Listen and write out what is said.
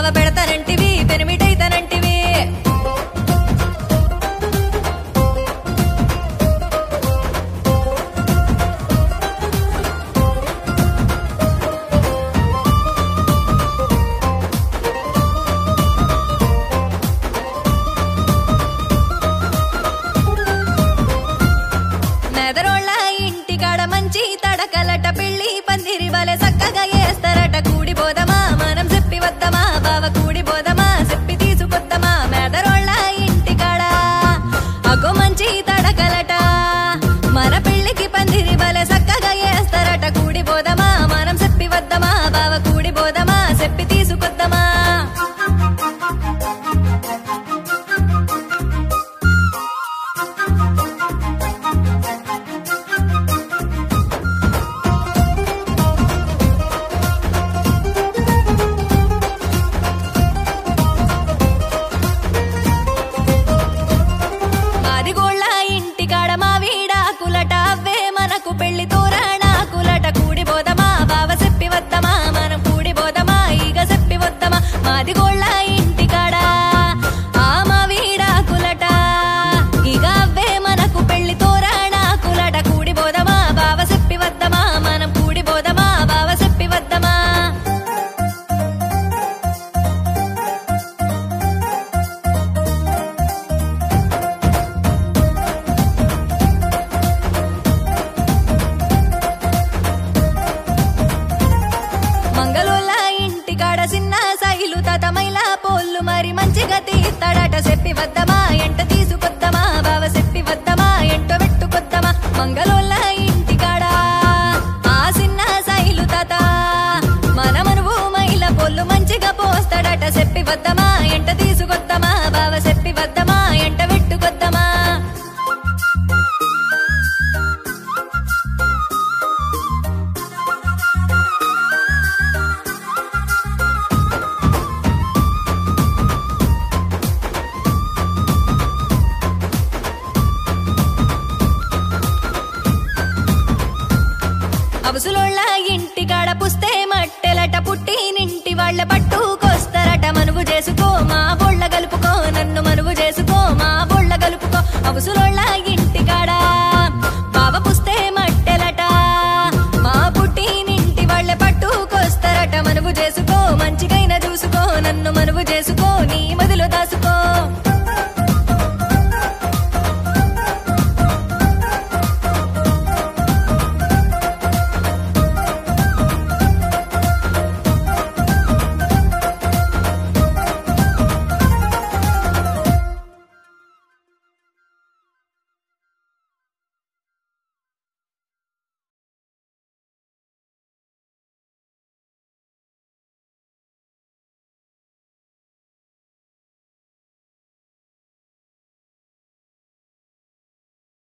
బావ పెడతానంటివి పెనిమిటైతానంటివి నెదరోళ్ళ ఇంటికాడ మంచి తడకలట పెళ్లి పందిరి వలె చక్కగా వేస్తారట కూడి పోదమా మనం చెప్పి వద్దమా బావ కూడి పోదమా చెప్పి తీసుకొద్దమా మెదరోళ్ళ ఇంటికాడ అగో మంచి తడకలట మన పెళ్లికి పందిరి వలె చక్కగా వేస్తారట కూడి పోదమా మనం చెప్పి వద్దమా బావ కూడి పోదమా చెప్పి తీసుకొద్దమా మాదిగోళ్ళ ఇంటికాడ మా వీడాకులట అవే మనకు పెళ్లి తోరణాకులట కూడి పోదమా బావ చెప్పి వద్దమా మనం కూడి పోదమా ఈగ చెప్పి వద్దమా మాదిగోళ్ళ ఇంటికాడ ఆ మా వీడాకులట ఇక అవే మనకు పెళ్లి తోరణాకులట కూడి పోదమా బావ చెప్పి వద్దమా మనం కూడి పోదమా బావ చెప్పి వద్దమా మంగళోళ్ళ ఇంటికాడ చిన్న సైలు తతమైల పోళ్ళు మరి మంచిగా తీస్తాడట చెప్పి వద్దమా ఎంట తీసుకొద్దమా బావ చెప్పి వద్దమా ఎంట పెట్టుకొద్దమా మంగళోళ్ళ ఇంటికాడ ఆ చిన్న సైలు తాత మన మనువు మైల పొల్లు మంచిగా పోస్తాడట చెప్పి వద్దమా ఎంట తీసుకొద్దమా బావ చెప్పి వద్దమా ఎంట పెట్టుకొద్దమా అవసులోళ్ళ ఇంటికాడ పుస్తే మట్టెలట పుట్టి నింటి వాళ్ళ పట్టుకొస్తారట మనువు చేసుకో మా బొళ్ళ గలుపుకో నన్ను మనువు చేసుకో మా బొళ్ళ గలుపుకో అవసులోళ్ళ ఇంటికాడ బావ పుస్తే మట్టెలట మా పుట్టి నింటి వాళ్ళ పట్టుకొస్తారట మనువు చేసుకో మంచిగైన చూసుకో నన్ను మనువు చేసుకో